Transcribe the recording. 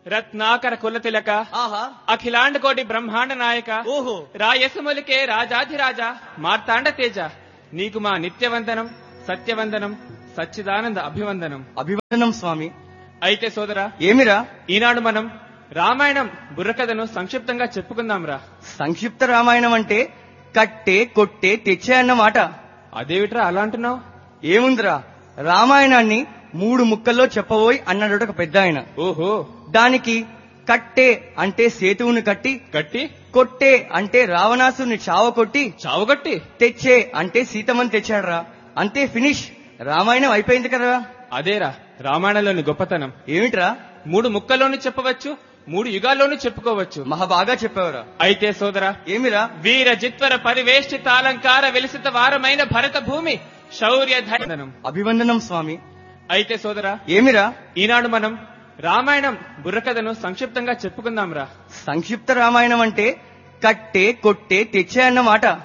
రత్నాకర కుల తిలక ఆహా అఖిలాండ కోటి బ్రహ్మాండ నాయక ఓహో రాయసములికే రాజాధిరాజా మార్తాండ తేజ నీకు మా నిత్యవందనం సత్యవందనం సచ్చిదానంద అభివందనం అభివందనం స్వామి అయితే సోదరా ఏమిరా ఈనాడు మనం రామాయణం బుర్రకథను సంక్షిప్తంగా చెప్పుకుందాంరా సంక్షిప్త రామాయణం అంటే కట్టే కొట్టే తెచ్చే అన్నమాట అదేమిట్రా అలా అంటున్నావు ఏముందిరా రామాయణాన్ని మూడు ముక్కల్లో చెప్పబోయి అన్నాడు ఒక పెద్ద ఆయన ఓహో దానికి కట్టే అంటే సేతువుని కట్టి గట్టి కొట్టే అంటే రావణాసుని చావ కొట్టి చావుగట్టి తెచ్చే అంటే సీతమని తెచ్చాడురా అంతే ఫినిష్ రామాయణం అయిపోయింది కదా అదేరా రామాయణంలోని గొప్పతనం ఏమిట్రా మూడు ముక్కల్లోనూ చెప్పవచ్చు మూడు యుగాల్లోనూ చెప్పుకోవచ్చు మహా బాగా చెప్పావురా అయితే సోదరా ఏమిరా వీర జిత్వర పరివేష్టిత అలంకార వెలిసిత వారమైన భరత భూమి శౌర్య ధైర్యం అభివందనం స్వామి అయితే సోదరా ఏమిరా ఈనాడు మనం రామాయణం బుర్రకథను సంక్షిప్తంగా చెప్పుకుందాంరా సంక్షిప్త రామాయణం అంటే కట్టే కొట్టే తెచ్చే అన్నమాట